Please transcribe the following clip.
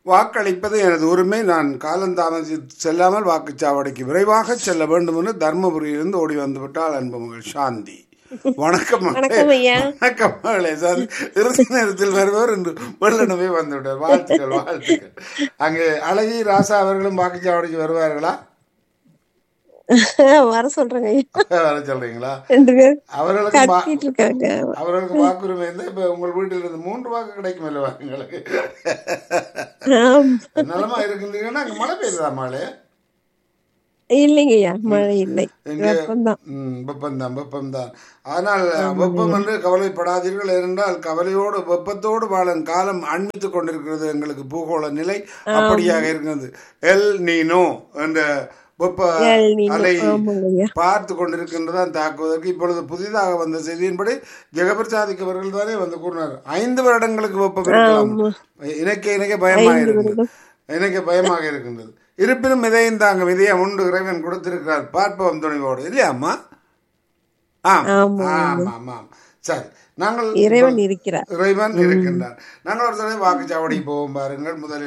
வாக்களிப்பது எனது உரிமை நான் காலந்தாமதி செல்லாமல் வாக்குச்சாவடிக்கு விரைவாக செல்ல வேண்டும் என்று தர்மபுரியிலிருந்து ஓடி வந்து விட்டால் அன்பு மகள் சாந்தி வணக்கம் மகளே. வணக்கம் ஐயா. வணக்கம் மகளே சாந்தி இறுதி நேரத்தில் வருபவர் என்று வெள்ளனவே வந்து விட்டார் வாழ்த்துக்கள் வாழ்த்துக்கள் அங்கே அழகி ராசா அவர்களும் வாக்குச்சாவடிக்கு வருவார்களா வர சொல்றேங்க ஐயா வர சொல்றீங்களா ரெண்டு பேரும் அவர்களுக்கு வா- கத்திட்டு இருக்காங்க அவர்களுக்கு வாக்குரிமை இருந்தால் இப்ப உங்கள் வீட்டில் இருந்து மூன்று வாக்கு கிடைக்கும் அல்லவா எங்களுக்கு ஆம். நலமா இருக்கின்றீங்கன்னா அங்க மழை பெய்யுதா மழை இல்லைங்க ஐயா மழை இல்லை எங்க- வெப்பம்தான் ம், வெப்பம்தான் வெப்பம்தான் ஆனால் வெப்பம் என்று கவலைப்படாதீர்கள் ஏனென்றால் கவலையோடு வெப்பத்தோடு வாழும் காலம் அண்மித்துக் கொண்டிருக்கிறது எங்களுக்கு பூகோள நிலை அப்படியாக இருக்கிறது எல் நீனோ என்ற வெப்ப எல் நீனோ, அலை ஆமாங்க ஐயா. பார்த்து கொண்டிருக்கின்றதான் தாக்குவதற்கு இப்பொழுது புதிதாக வந்த செய்தியின்படி ஜெகபிரசாதிக்கு அவர்கள் தானே வந்து கூறினார் ஐந்து வருடங்களுக்கு வெப்பம் இருக்கலாம் இணைக்க இணைக்க பயமாக இருக்கின்றது எனக்கு பயமாக இருக்கின்றது இருப்பினும் இதையும் தாங்க விதையம் உண்டு இறைவன் கொடுத்திருக்கிறார் பார்ப்போம் துணிவோடு இல்லையா அம்மா ஆம் ஆமா. ஆம் ஆம் ஆம் சரி நாங்கள் இறைவன் இருக்கிறார் இறைவன் இருக்கின்றார் நாங்கள் ஒரு தடவை வாக்குச்சாவடி போவோம் பாருங்கள் முதலில்